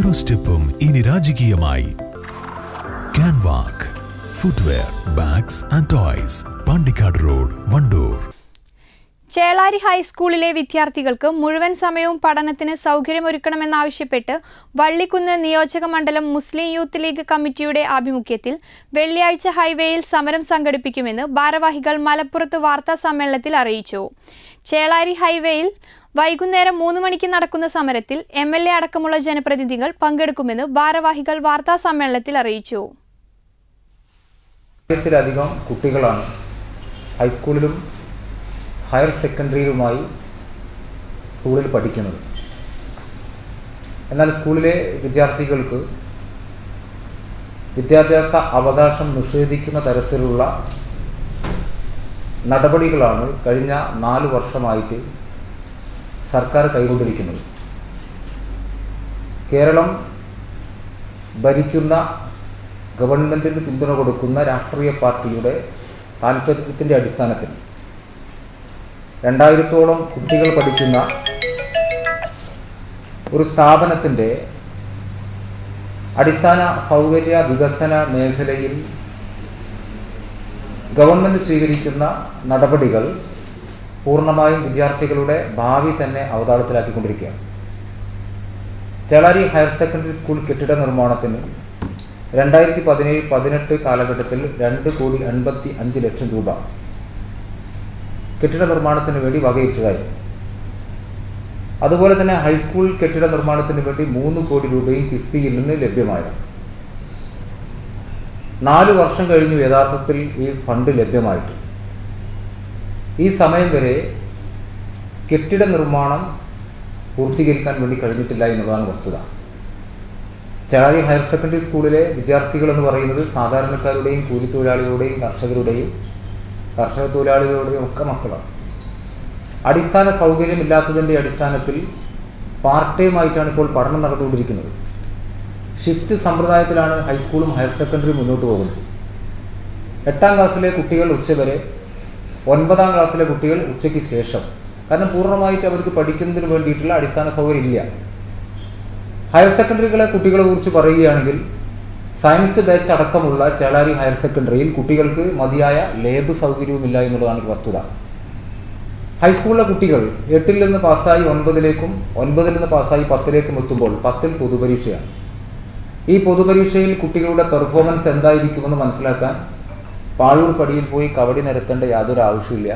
ഓരോ സ്റ്റെപ്പും ഇനി രാജകീയമായി Canwalk footwear bags and toys Pandikkad road Wandoor Chelari ഹൈസ്കൂളിലെ വിദ്യാർത്ഥികൾക്ക് മുഴുവൻ സമയവും പഠനത്തിന് സൗകര്യമൊരുക്കണമെന്നാവശ്യപ്പെട്ട് വള്ളിക്കുന്ന് നിയോജക മണ്ഡലം മുസ്ലിം യൂത്ത് ലീഗ് കമ്മിറ്റിയുടെ ആഭിമുഖ്യത്തിൽ വെള്ളിയാഴ്ച ഹൈവേയിൽ സമരം സംഘടിപ്പിക്കുമെന്ന് ഭാരവാഹികൾ മലപ്പുറത്ത് വാർത്താ സമ്മേളനത്തിൽ അറിയിച്ചു ചേളാരി ഹൈവേയിൽ വൈകുന്നേരം മൂന്ന് മണിക്ക് നടക്കുന്ന സമരത്തിൽ എം എൽ എ അടക്കമുള്ള ജനപ്രതിനിധികൾ പങ്കെടുക്കുമെന്ന് ഭാരവാഹികൾ വാർത്താ സമ്മേളനത്തിൽ അറിയിച്ചു ആയിരത്തിലധികം കുട്ടികളാണ് ഹൈസ്കൂളിലും ഹയർ സെക്കൻഡറിയിലുമായി സ്കൂളിൽ പഠിക്കുന്നത് എന്നാൽ സ്കൂളിലെ വിദ്യാർത്ഥികൾക്ക് വിദ്യാഭ്യാസ അവകാശം നിഷേധിക്കുന്ന തരത്തിലുള്ള നടപടികളാണ് കഴിഞ്ഞ നാല് വർഷമായിട്ട് സർക്കാർ കൈകൊണ്ടിരിക്കുന്നത് കേരളം ഭരിക്കുന്ന ഗവൺമെൻറ്റിന് പിന്തുണ കൊടുക്കുന്ന രാഷ്ട്രീയ പാർട്ടിയുടെ താല്പര്യത്തിൻ്റെ അടിസ്ഥാനത്തിൽ രണ്ടായിരത്തോളം കുട്ടികൾ പഠിക്കുന്ന ഒരു സ്ഥാപനത്തിൻ്റെ അടിസ്ഥാന സൗകര്യ വികസന മേഖലയിൽ ഗവൺമെൻറ് സ്വീകരിക്കുന്ന നടപടികൾ പൂർണ്ണമായും വിദ്യാർത്ഥികളുടെ ഭാവി തന്നെ അവതാളത്തിലാക്കിക്കൊണ്ടിരിക്കുകയാണ് ചേളാരി ഹയർ സെക്കൻഡറി സ്കൂൾ കെട്ടിട നിർമ്മാണത്തിന് രണ്ടായിരത്തി പതിനേഴ് പതിനെട്ട് കാലഘട്ടത്തിൽ രണ്ട് കോടി എൺപത്തി അഞ്ച് ലക്ഷം രൂപ കെട്ടിട നിർമ്മാണത്തിന് വേണ്ടി വകയിട്ടതായി അതുപോലെ തന്നെ ഹൈസ്കൂൾ കെട്ടിട നിർമ്മാണത്തിന് വേണ്ടി മൂന്ന് കോടി രൂപയും കിഫ്ബിയിൽ നിന്ന് ലഭ്യമായത് നാല് വർഷം കഴിഞ്ഞു യഥാർത്ഥത്തിൽ ഈ ഫണ്ട് ലഭ്യമായിട്ട് ഈ സമയം വരെ കെട്ടിട നിർമ്മാണം പൂർത്തീകരിക്കാൻ വേണ്ടി കഴിഞ്ഞിട്ടില്ല എന്നതാണ് വസ്തുത ചേളാരി ഹയർ സെക്കൻഡറി സ്കൂളിലെ വിദ്യാർത്ഥികൾ എന്ന് പറയുന്നത് സാധാരണക്കാരുടെയും കൂലിത്തൊഴിലാളികളുടെയും കർഷകരുടെയും കർഷക തൊഴിലാളികളുടെയും ഒക്കെ മക്കളാണ് അടിസ്ഥാന സൗകര്യമില്ലാത്തതിൻ്റെ അടിസ്ഥാനത്തിൽ പാർട്ട് ടൈം ആയിട്ടാണ് ഇപ്പോൾ പഠനം നടന്നുകൊണ്ടിരിക്കുന്നത് ഷിഫ്റ്റ് സമ്പ്രദായത്തിലാണ് ഹൈസ്കൂളും ഹയർ സെക്കൻഡറിയും മുന്നോട്ട് പോകുന്നത് എട്ടാം ക്ലാസ്സിലെ കുട്ടികൾ ഉച്ചവരെ ഒൻപതാം ക്ലാസ്സിലെ കുട്ടികൾ ഉച്ചയ്ക്ക് ശേഷം കാരണം പൂർണ്ണമായിട്ട് അവർക്ക് പഠിക്കുന്നതിന് വേണ്ടിയിട്ടുള്ള അടിസ്ഥാന സൗകര്യം ഇല്ല ഹയർ സെക്കൻഡറികളെ കുട്ടികളെ കുറിച്ച് പറയുകയാണെങ്കിൽ സയൻസ് ബാച്ച് അടക്കമുള്ള ചേളാരി ഹയർ സെക്കൻഡറിയിൽ കുട്ടികൾക്ക് മതിയായ ലേബ് സൗകര്യവുമില്ല എന്നുള്ളതാണ് ഒരു വസ്തുത ഹൈസ്കൂളിലെ കുട്ടികൾ എട്ടിൽ നിന്ന് പാസ്സായി ഒൻപതിലേക്കും ഒൻപതിൽ നിന്ന് പാസ്സായി പത്തിലേക്കും എത്തുമ്പോൾ പത്തിൽ പൊതുപരീക്ഷയാണ് ഈ പൊതുപരീക്ഷയിൽ കുട്ടികളുടെ പെർഫോമൻസ് എന്തായിരിക്കുമെന്ന് മനസ്സിലാക്കാൻ പാഴൂർ പടിയിൽ പോയി കവടി നിരത്തേണ്ട യാതൊരു ആവശ്യമില്ല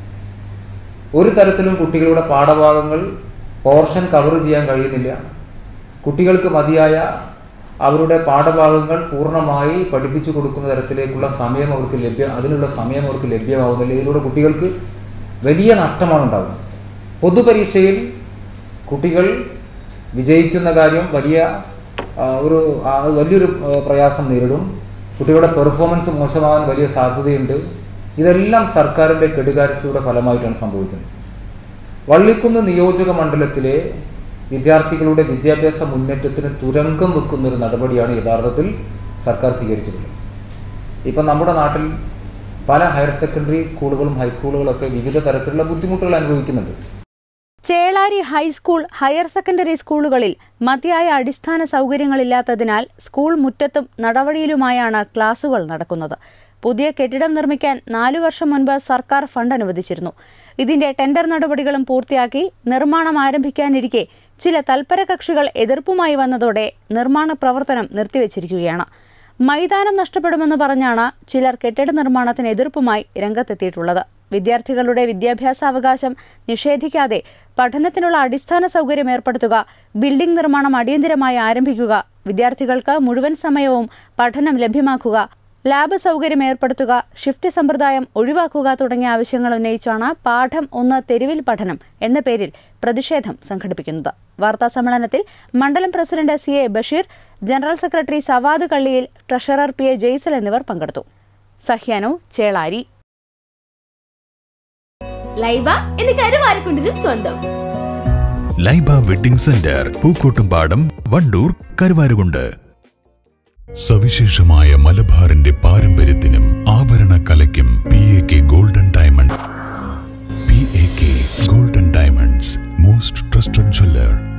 ഒരു തരത്തിലും കുട്ടികളുടെ പാഠഭാഗങ്ങൾ പോർഷൻ കവർ ചെയ്യാൻ കഴിയുന്നില്ല കുട്ടികൾക്ക് മതിയായ അവരുടെ പാഠഭാഗങ്ങൾ പൂർണ്ണമായി പഠിപ്പിച്ചു കൊടുക്കുന്ന തരത്തിലേക്കുള്ള സമയം അവർക്ക് ലഭ്യം അതിനുള്ള സമയം അവർക്ക് ലഭ്യമാവുന്നില്ല ഇതിലൂടെ കുട്ടികൾക്ക് വലിയ നഷ്ടമാണ് ഉണ്ടാകുന്നത് പൊതുപരീക്ഷയിൽ കുട്ടികൾ വിജയിക്കുന്ന കാര്യം വലിയ ആ, ഒരു ആ, വലിയൊരു ആ, പ്രയാസം നേരിടും കുട്ടികളുടെ പെർഫോമൻസ് മോശമാകാൻ വലിയ സാധ്യതയുണ്ട് ഇതെല്ലാം സർക്കാരിൻ്റെ കെടുകാര്യസ്ഥയുടെ ഫലമായിട്ടാണ് സംഭവിക്കുന്നത് വള്ളിക്കുന്ന് നിയോജക മണ്ഡലത്തിലെ വിദ്യാർത്ഥികളുടെ വിദ്യാഭ്യാസ മുന്നേറ്റത്തിന് തുരങ്കം വെക്കുന്ന ഒരു നടപടിയാണ് യഥാർത്ഥത്തിൽ സർക്കാർ സ്വീകരിച്ചിട്ടുള്ളത് ഇപ്പം നമ്മുടെ നാട്ടിൽ പല ഹയർ സെക്കൻഡറി സ്കൂളുകളും ഹൈസ്കൂളുകളൊക്കെ വിവിധ തരത്തിലുള്ള ബുദ്ധിമുട്ടുകൾ അനുഭവിക്കുന്നുണ്ട് ചേളാരി ഹൈസ്കൂൾ ഹയർ സെക്കൻഡറി സ്കൂളുകളിൽ മതിയായ അടിസ്ഥാന സൗകര്യങ്ങളില്ലാത്തതിനാൽ സ്കൂൾ മുറ്റത്തും നടവഴിയിലുമായാണ് ക്ലാസുകൾ നടക്കുന്നത് പുതിയ കെട്ടിടം നിർമ്മിക്കാൻ നാലു വർഷം മുൻപ് സർക്കാർ ഫണ്ട് അനുവദിച്ചിരുന്നു ഇതിന്റെ ടെൻഡർ നടപടികളും പൂർത്തിയാക്കി നിർമ്മാണം ആരംഭിക്കാനിരിക്കെ ചില തൽപര കക്ഷികൾ എതിർപ്പുമായി വന്നതോടെ നിർമ്മാണ പ്രവർത്തനം നിർത്തിവച്ചിരിക്കുകയാണ് മൈതാനം നഷ്ടപ്പെടുമെന്ന് പറഞ്ഞാണ് ചിലർ കെട്ടിട നിർമ്മാണത്തിന് എതിർപ്പുമായി രംഗത്തെത്തിയിട്ടുള്ളത് വിദ്യാർത്ഥികളുടെ വിദ്യാഭ്യാസാവകാശം നിഷേധിക്കാതെ പഠനത്തിനുള്ള അടിസ്ഥാന സൗകര്യം ഏർപ്പെടുത്തുക ബിൽഡിംഗ് നിർമ്മാണം അടിയന്തിരമായി ആരംഭിക്കുക വിദ്യാർത്ഥികൾക്ക് മുഴുവൻ സമയവും പഠനം ലഭ്യമാക്കുക ലാബ് സൗകര്യം ഏർപ്പെടുത്തുക ഷിഫ്റ്റ് സമ്പ്രദായം ഒഴിവാക്കുക തുടങ്ങിയ ആവശ്യങ്ങൾ ഉന്നയിച്ചാണ് പാഠം ഒന്ന് തെരുവിൽ പഠനം എന്ന പേരിൽ പ്രതിഷേധം സംഘടിപ്പിക്കുന്നത് വാർത്താ സമ്മേളനത്തിൽ മണ്ഡലം president C A Basheer general secretary Savad Kalliyil treasurer P A Jaisal എന്നിവർ പങ്കെടുത്തു സഹ്യാനു ചേളാരി ലൈബ എന്ന് കരുവാരക്കുണ്ടിനും സ്വന്തം ലൈബ വെഡിംഗ് സെന്റർ പൂക്കോട്ടുംപാടം വണ്ടൂർ കരുവാരുകുണ്ട് സവിശേഷമായ മലബാറിന്റെ പാരമ്പര്യത്തിനും ആഭരണ കലയ്ക്കും P A K golden diamond P A K golden diamonds most trusted jeweller